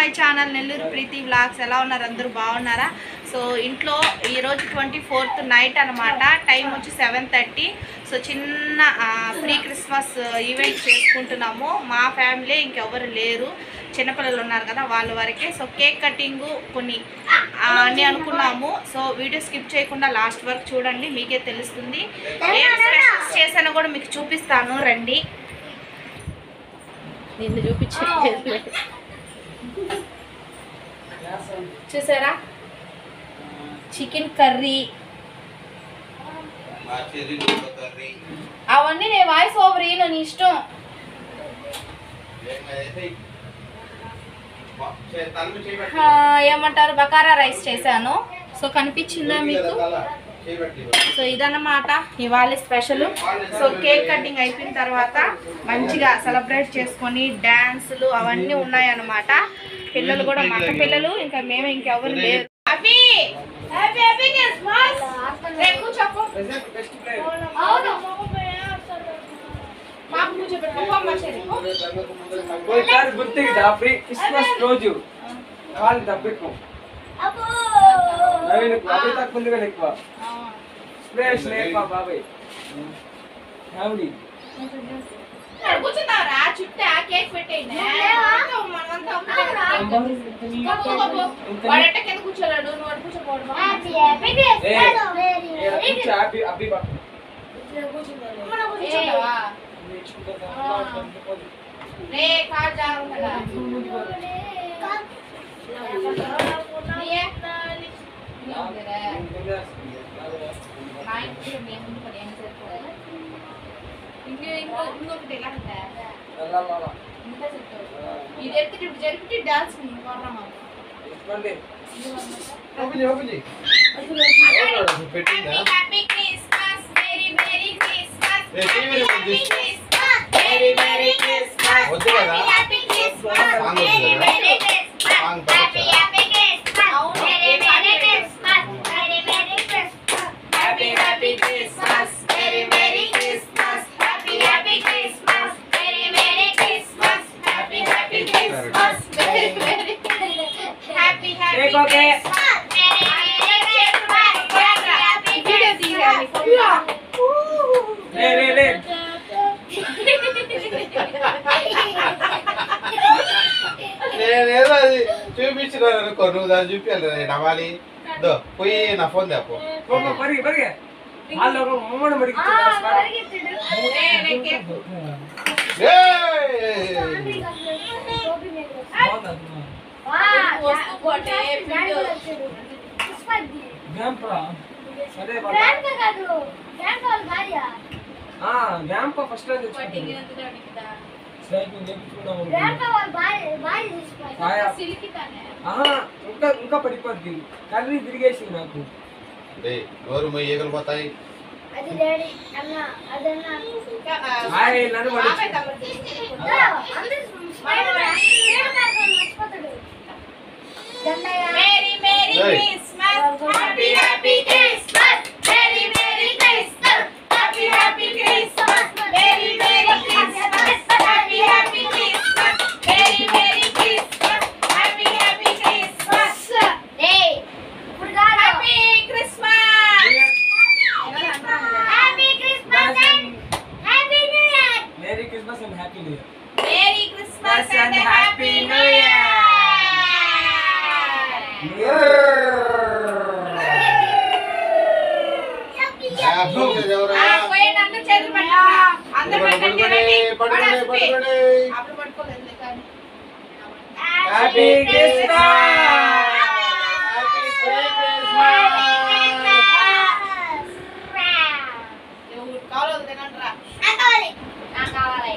My channel Nellore Preethi vlogs ఎలా ఉన్నారు అందరూ బాగున్నారా సో ఇంట్లో ఈరోజు ట్వంటీ ఫోర్త్ నైట్ అనమాట టైం వచ్చి సెవెన్ థర్టీ సో చిన్న ప్రీ క్రిస్మస్ ఈవెంట్ చేసుకుంటున్నాము మా ఫ్యామిలీ ఇంకెవరు లేరు చిన్నపిల్లలు ఉన్నారు కదా వాళ్ళ వరకే సో కేక్ కటింగ్ కొన్ని ఆ, అన్నీ అనుకున్నాము సో వీడియో స్కిప్ చేయకుండా లాస్ట్ వరకు చూడండి మీకే తెలుస్తుంది ఏం స్పెషల్స్ చేశానో కూడా మీకు చూపిస్తాను రండి నిన్ను చూపించే చూసారా చికెన్ కర్రీ అవన్నీ నేను వాయిస్ ఓవర్ ఇయ్యను నీ ఇష్టం ఆ, ఏమంటారు బకారా రైస్ చేశాను సో కనిపించిందా మీకు సో ఇదన్నమాట ఇవాళ స్పెషల్ సో కేక్ కటింగ్ అయిపోయిన తర్వాత మంచిగా సెలబ్రేట్ చేసుకొని డ్యాన్సులు అవన్నీ ఉన్నాయన్నమాట పిల్లలు కూడా మక్క పిల్లలు ఇంకా మేము ఇంకెవరు లేరు అభి హ్యాపీ హ్యాపీ క్రిస్మస్ రేపు కూర్చోకు అవును మాకు కూర్చోబెట్టు పోమ్మా చెల్లి, పో. ఒకసారి గుర్తిగా ఫ్రీ క్రిస్మస్ రోజు కాలు దబ్బెక్కు నవీన్ అవి తక్కువ ఉంది కదా ఎక్కువ స్ప్రే స్నేహ బాబాయ్ హౌడీ ఇక్కడ కూర్చున్నావురా చుట్టూ ఆ కేక్ పెట్టేయండి మనమంతా ఒకటే కదా. గప్పు గప్పు. వాడెట్ట కింద కూర్చోలేడు నువ్వు వాడు కూర్చోపోవడం కూర్చో అబ్బి అబ్బి పక్క కూర్చోవా రే కార్ జాగ్రత్తగా నీయే? నీ ఉందిరా. నా ఇంట్లో నేను ముందు పడి ఏం సరిపోదా? ఇంకో ఇంకో ఇంకొకటి ఇలా ఉందా? ఇంకా చెప్తావు. ఇది ఎత్తి ఇప్పుడు జరిపితే డాన్స్ కొర్రమా happy Christmas very very Christmas ఏ, టీవీ రిమోట్ తీసి. క్రిస్మస్ వెరీ వెరీ క్రిస్మస్ వద్దు కదా? హ్యాపీ క్రిస్మస్ సాంగ్ వద్దు వెరీ కదా? వెరీ క్రిస్మస్ సాంగ్ హ్యాపీ పాడొచ్చా? Happy Christmas very very Christmas very very Christmas happy happy Christmas very very Christmas happy happy Christmas very very Christmas happy happy Christmas very very happy happy Take okay. లే లే లే నేనేదో అది చూపించినాను అనుకో నువ్వు దాన్ని చూపించాలి నేను నవ్వాలి దో పోయి నా ఫోన్ తెపో పోపో పరిగి పరిగి వాళ్ళు ఒక మూడు మడికి గ్యాంపరా సరే గ్యాంప ఫస్ట్ లో తెచ్చుకుంటాను సైకిల్ చేయించుకుందాం ఆహా ఇంకా ఇంకా పడిపోద్ది కర్రీ తిరిగేసి నాకు డే నోరు మొయ్యి ఈగలు పోతాయి అది డాడీ అన్న అదన్న హాయ్ నన్ను పడి అందరూ స్మైల్ మర్చిపోతాడు దండగా Merry Merry Hey. Christmas, Happy Happy Christmas, Merry Merry Christmas, Happy Happy Christmas, Merry Merry Christmas, Happy Happy Christmas, Merry Merry Christmas, Happy Happy Christmas, ఏయ్ ఇప్పుడు కాదు Happy Christmas. Happy Christmas and happy new year merry Christmas and happy new year Merry Christmas Yes, and and Happy Happy New Year. Happy ఎవరా ఆ, పోయండి, అందరూ చేతులు పెట్టండి. అందరూ పెట్టండి, పట్టుకోండి రండి. పట్టుకోండి వాడు అసలు పట్టుకోండి అప్పుడు పట్టుకోలేదు కానీ హ్యాపీ క్రిస్మస్ హ్యాపీ క్రిస్మస్ ఎవరు కావాలో తినండి రా నాకు కావాలి నాకు కావాలి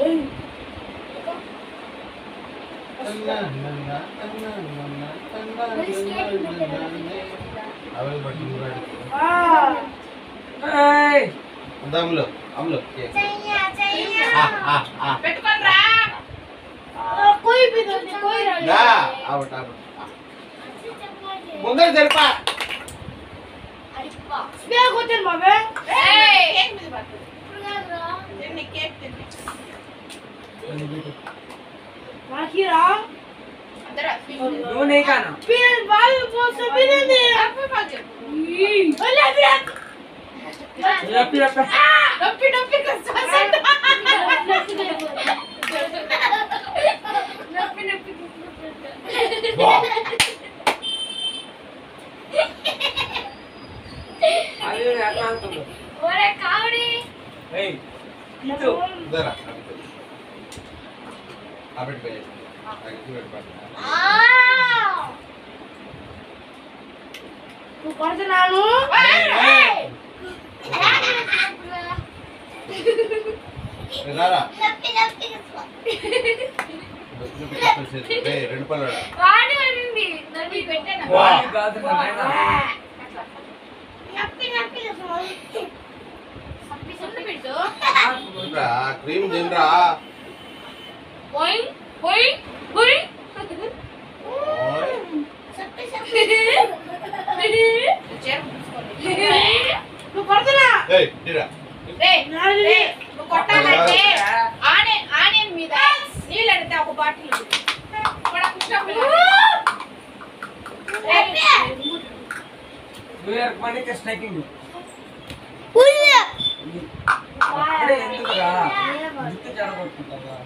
అవే బట్టి ఊరాడు ఏయ్ అంతా అమ్ములు అమ్ములు చైయా చైయా పెట్టుకోండి రా कोई भी दो कोई దా అవుట్ అవుట్ ముందర జరిపా స్పేర్ కొట్టాను మామే ఏయ్, కేక్ మీద పట్టు ఇప్పుడు కాదురా తిన్ని, కేక్ తినిపించు నాకిరా అందరూ నువ్వు నీ కాను చెప్పి చెప్పి నొప్పి నొప్పి క్రిస్మస్ అంట. వా. అది ఎట్లా అంటుంది ఒరే కావడి ఏయ్ ఇటు ఇదరా ఆబెట్ పోయి అగ్గి పెట్టుకోండి నువ్వు కొడుతున్నాను రారా నొప్పి నొప్పి నొప్పి నొప్పి కప్పేసేసి. ఏయ్, రెండు పళ్ళు వాడి అనింది నన్ను పెట్టాను వాడి కాదు నాయనా నొప్పి నొప్పి సప్పి సప్పి పెట్టు రా క్రీమ్ తినరా పోయి పోయి పోయి ఓయ్. సప్పి సప్పి చీర మూసుకోండి. నువ్వు కొడుతున్నా ఏయ్ తిరా రేయ్, రేయ్, నువ్వు కొట్టాలంటే ఆనే ఆనియన్ మీద నీళ్ళు అడితే ఒక బాటిల్ ఉంది. కూడా కుట్టకు. రేయ్, న్యూ ఇయర్ పండుగ స్ట్రైకింగ్ అప్పుడే ఎందుకురా జుట్టు జడగొట్టుకుంటావా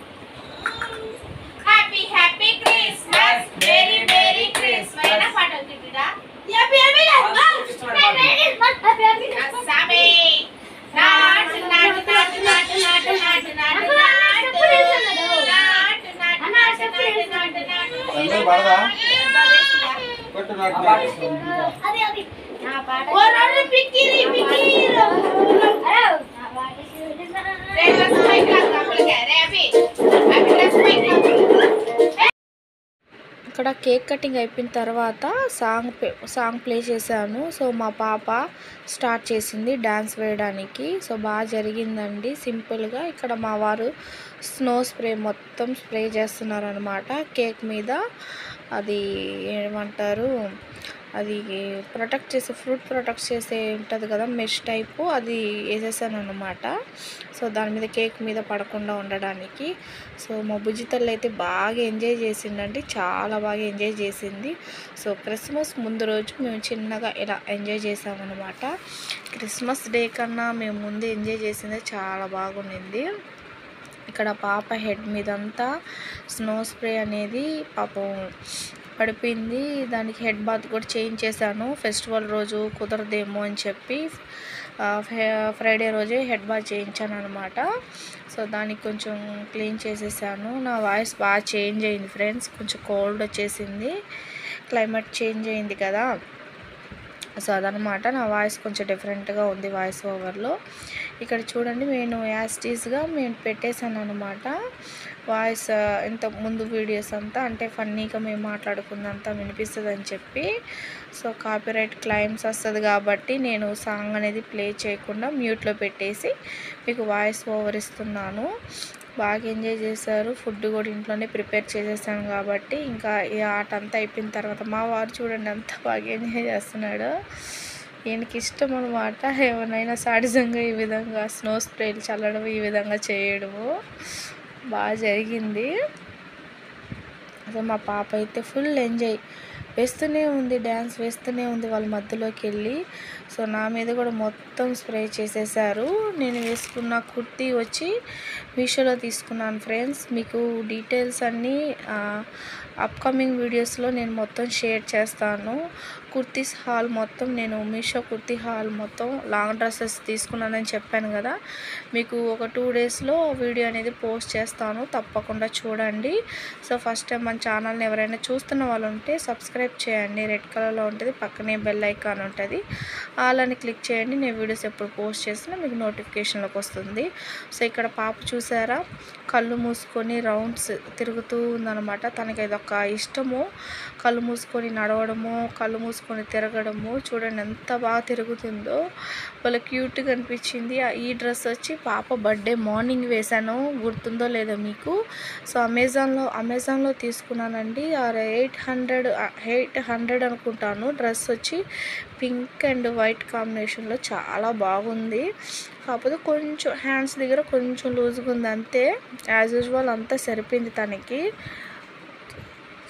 happy happy Christmas very very Christmas అయినా పాట అవుతుందిరా హ్యాపీ హ్యాపీ సామే నాటు నాటు నాటు నాటు నాటు నాటు నాటు నాటు నాటు నాటు నాటు నాటు నాటు నాటు అందరూ పాడదా కొట్టు నాటు ఆ పాట నాటు. ఇస్తుంది. అది అది నా పాట ఓ రెండు పిక్కిరి పిక్కిరి నా పాట రే డ్రెస్ పైకి లాగు లోపలికి. రే అభి అభి డ్రెస్ పైకి లాగు. ఇక్కడ కేక్ కటింగ్ అయిపోయిన తర్వాత సాంగ్ ప్లే- సాంగ్ ప్లే చేశాను సో మా పాప స్టార్ట్ చేసింది డ్యాన్స్ వేయడానికి సో బాగా జరిగిందండి సింపుల్గా ఇక్కడ మా వారు స్నో స్ప్రే మొత్తం స్ప్రే చేస్తున్నారు అనమాట కేక్ మీద అది ఏమంటారు అది ప్రొటెక్ట్ చేసే ఫ్రూట్ ప్రొటెక్ట్ చేసే ఉంటుంది కదా మెష్ టైపు అది వేసేసాను అనమాట సో దాని మీద కేక్ మీద పడకుండా ఉండడానికి సో మా బుజ్జి తల్లి అయితే బాగా ఎంజాయ్ చేసిందండి చాలా బాగా ఎంజాయ్ చేసింది సో క్రిస్మస్ ముందు రోజు మేము చిన్నగా ఇలా ఎంజాయ్ చేసామన్నమాట క్రిస్మస్ డే కన్నా మేము ముందు ఎంజాయ్ చేసింది చాలా బాగుండింది ఇక్కడ పాప హెడ్ మీదంతా స్నో స్ప్రే అనేది పాపం పడిపోయింది దానికి హెడ్ బాత్ కూడా చేంజ్ చేశాను ఫెస్టివల్ రోజు కుదరదేమో అని చెప్పి ఆ, ఫ్రై- ఫ్రైడే రోజే హెడ్ బాత్ చేయించాను అనమాట సో దానికి కొంచెం క్లీన్ చేసేసాను నా వాయిస్ బాగా చేంజ్ అయింది ఫ్రెండ్స్ కొంచెం కోల్డ్ వచ్చేసింది క్లైమేట్ చేంజ్ అయింది కదా సో అదనమాట నా వాయిస్ కొంచెం డిఫరెంట్గా ఉంది వాయిస్ ఓవర్లో ఇక్కడ చూడండి నేను యాస్టీస్గా నేను పెట్టేశాను అనమాట వాయిస్ ఇంత ముందు వీడియోస్ అంతా అంటే ఫన్నీగా మేము మాట్లాడుకుందంతా వినిపిస్తుంది అని చెప్పి సో కాపీరైట్ క్లైమ్స్ వస్తుంది కాబట్టి నేను సాంగ్ అనేది ప్లే చేయకుండా మ్యూట్లో పెట్టేసి మీకు వాయిస్ ఓవర్ ఇస్తున్నాను బాగా ఎంజాయ్ చేశారు ఫుడ్ కూడా ఇంట్లోనే ప్రిపేర్ చేసేసాను కాబట్టి ఇంకా ఈ ఆట అంతా అయిపోయిన తర్వాత మా వారు చూడండి అంత బాగా ఎంజాయ్ చేస్తున్నాడు ఈయనకి ఇష్టం అనమాట ఏమైనా సాడిజంగా ఈ విధంగా స్నో స్ప్రేలు చల్లడం ఈ విధంగా చేయడము బాగా జరిగింది అసలు మా పాప అయితే ఫుల్ ఎంజాయ్ వేస్తూనే ఉంది డ్యాన్స్ వేస్తూనే ఉంది వాళ్ళ మధ్యలోకి వెళ్ళి సో నా మీద కూడా మొత్తం స్ప్రే చేసేసారు నేను వేసుకున్న కుర్తీ వచ్చి మీషోలో తీసుకున్నాను ఫ్రెండ్స్ మీకు డీటెయిల్స్ అన్నీ అప్కమింగ్ వీడియోస్లో నేను మొత్తం షేర్ చేస్తాను కుర్తీస్ హాల్ మొత్తం నేను మీషో కుర్తీ హాల్ మొత్తం లాంగ్ డ్రెస్సెస్ తీసుకున్నానని చెప్పాను కదా మీకు ఒక టూ డేస్లో వీడియో అనేది పోస్ట్ చేస్తాను తప్పకుండా చూడండి సో ఫస్ట్ టైం మన ఛానల్ని ఎవరైనా చూస్తున్న వాళ్ళు ఉంటే సబ్స్క్రైబ్ చేయండి రెడ్ కలర్లో ఉంటుంది పక్కనే బెల్ ఐకాన్ ఉంటుంది ఆల్ అని క్లిక్ చేయండి నేను వీడియోస్ ఎప్పుడు పోస్ట్ చేసినా మీకు నోటిఫికేషన్లోకి వస్తుంది సో ఇక్కడ పాప చూసారా కళ్ళు మూసుకొని రౌండ్స్ తిరుగుతూ ఉందన్నమాట తనకి ఇది ఒక ఇష్టము కళ్ళు మూసుకొని నడవడము కళ్ళు మూసుకొని తిరగడము చూడండి ఎంత బాగా తిరుగుతుందో వాళ్ళ క్యూట్గా అనిపించింది ఆ- ఈ డ్రెస్ వచ్చి పాప బర్త్డే మార్నింగ్ వేశాను గుర్తుందో లేదో మీకు సో అమెజాన్లో అమెజాన్లో తీసుకున్నానండి ఎయిట్ హండ్రెడ్ ఎయిట్ హండ్రెడ్ అనుకుంటాను డ్రెస్ వచ్చి పింక్ అండ్ వైట్ కాంబినేషన్లో చాలా బాగుంది కాకపోతే కొంచెం హ్యాండ్స్ దగ్గర కొంచెం లూజ్గా ఉంది అంతే యాజ్ యూజువల్ అంతా సరిపోయింది తనకి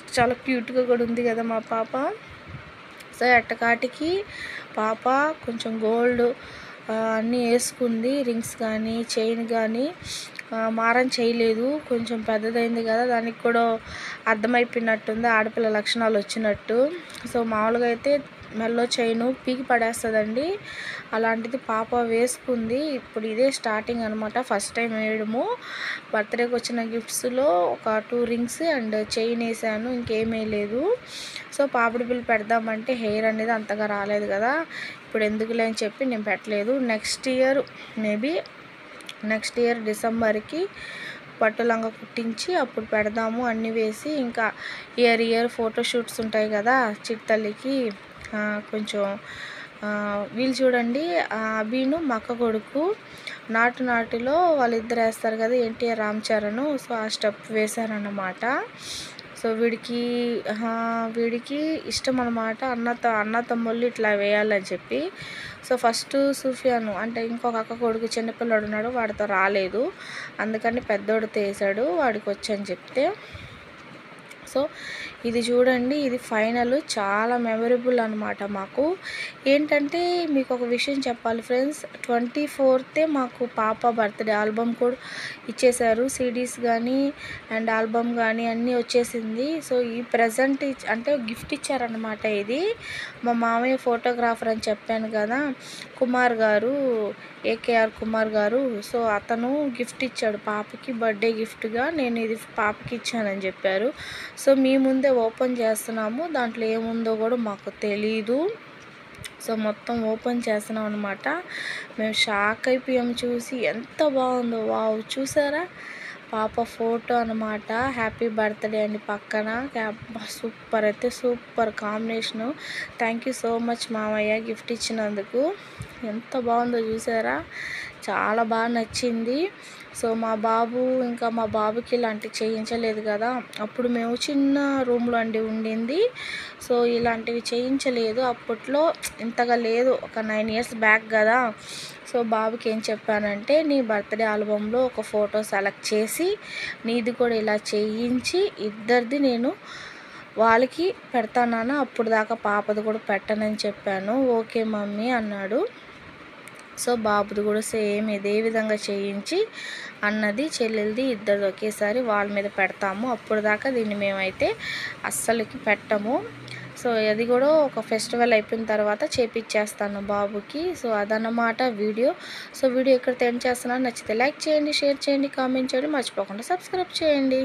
చాలా క్యూట్గా కూడా ఉంది కదా మా పాప సో ఎట్టకాటికి పాప కొంచెం గోల్డ్ ఆ, అన్నీ వేసుకుంది రింగ్స్ కానీ చైన్ కానీ మారం చేయలేదు కొంచెం పెద్దదైంది కదా దానికి కూడా అర్థమైపోయినట్టుంది ఆడపిల్ల లక్షణాలు వచ్చినట్టు సో మామూలుగా అయితే మెల్లో చైను పీకి పడేస్తుందండి అలాంటిది పాప వేసుకుంది ఇప్పుడు ఇదే స్టార్టింగ్ అనమాట ఫస్ట్ టైం వేయడము బర్త్డేకి వచ్చిన గిఫ్ట్స్లో ఒక టూ రింగ్స్ అండ్ చైన్ వేసాను ఇంకేం వేయలేదు సో పాపిడి బిల్ పెడదామంటే హెయిర్ అనేది అంతగా రాలేదు కదా ఇప్పుడు ఎందుకులే అని చెప్పి నేను పెట్టలేదు next year maybe next year డిసెంబర్కి పట్టు లంగా కుట్టించి అప్పుడు పెడదాము అన్నీ వేసి ఇంకా ఇయర్ ఇయర్ ఫోటోషూట్స్ ఉంటాయి కదా చిట్టల్లికి ఆ, కొంచెం ఆ, వీళ్ళు చూడండి ఆ అభిను మా అక్క కొడుకు నాటు నాటులో వాళ్ళిద్దరు వేస్తారు కదా ఎన్టీఆర్ రామ్ చరణ్ సో ఆ స్టెప్ వేశారన్నమాట సో వీడికి ఆ, వీడికి ఇష్టం అనమాట అన్నతో అన్న తమ్ముళ్ళు ఇట్లా వేయాలని చెప్పి సో ఫస్ట్ సూఫియాను అంటే ఇంకొక అక్క కొడుకు చిన్నపిల్లడు ఉన్నాడు వాడితో రాలేదు అందుకని పెద్దోడితో వేసాడు వాడికి వచ్చని చెప్తే సో ఇది చూడండి ఇది ఫైనల్ చాలా మెమరబుల్ అనమాట మాకు ఏంటంటే మీకు ఒక విషయం చెప్పాలి ఫ్రెండ్స్ ట్వంటీ ఫోర్తే మాకు పాప బర్త్డే ఆల్బమ్ కూడా ఇచ్చేశారు సిడీస్ కానీ అండ్ ఆల్బమ్ కానీ అన్నీ వచ్చేసింది సో ఈ ప్రజెంట్ అంటే గిఫ్ట్ ఇచ్చారనమాట ఇది మా మామయ్య ఫోటోగ్రాఫర్ అని చెప్పాను కదా కుమార్ గారు ఏకేఆర్ కుమార్ గారు సో అతను గిఫ్ట్ ఇచ్చాడు పాపకి బర్త్డే గిఫ్ట్గా నేను ఇది పాపకి ఇచ్చానని చెప్పారు సో మీ ముందే ఓపెన్ చేస్తున్నాము దాంట్లో ఏముందో కూడా మాకు తెలీదు సో మొత్తం ఓపెన్ చేస్తున్నాం అనమాట మేము షాక్ అయిపోయాం చూసి ఎంత బాగుందో వావ్ చూసారా పాప ఫోటో అనమాట హ్యాపీ బర్త్డే అని పక్కన సూపర్ అయితే super combination thank you so much మామయ్య గిఫ్ట్ ఇచ్చినందుకు ఎంత బాగుందో చూసారా చాలా బాగా నచ్చింది సో మా బాబు ఇంకా మా బాబుకి ఇలాంటి చేయించలేదు కదా అప్పుడు మేము చిన్న రూమ్లో అండి ఉండింది సో ఇలాంటివి చేయించలేదు అప్పట్లో ఇంతగా లేదు ఒక నైన్ ఇయర్స్ బ్యాక్ కదా సో బాబుకి ఏం చెప్పానంటే నీ బర్త్డే ఆల్బంలో ఒక ఫోటో సెలెక్ట్ చేసి నీది కూడా ఇలా చేయించి ఇద్దరిది నేను వాళ్ళకి పెడతానా అప్పుడు దాకా పాపది కూడా పెట్టనని చెప్పాను ఓకే మమ్మీ అన్నాడు సో బాబుది కూడా సేమ్ ఇదే విధంగా చేయించి అన్నది చెల్లెలది ఇద్దరిది ఒకేసారి వాళ్ళ మీద పెడతాము అప్పుడు దాకా దీన్ని మేమైతే అస్సలకి పెట్టము సో అది కూడా ఒక ఫెస్టివల్ అయిపోయిన తర్వాత చేపిచ్చేస్తాను బాబుకి సో అదన్నమాట వీడియో సో వీడియో ఇక్కడ ఎండ్ చేస్తున్నాను నచ్చితే లైక్ చేయండి షేర్ చేయండి కామెంట్ చేయండి మర్చిపోకుండా సబ్స్క్రైబ్ చేయండి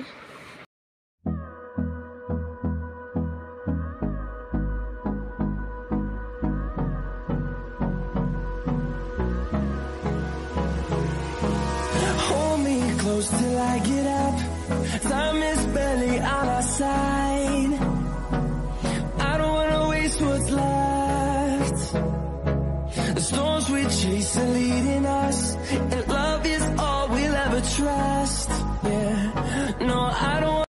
Hold me close till I get up. Time is barely on our side. I don't wanna waste what's left. The storms we chase are leading us, and love is all we'll ever trust. Yeah, no, I don't.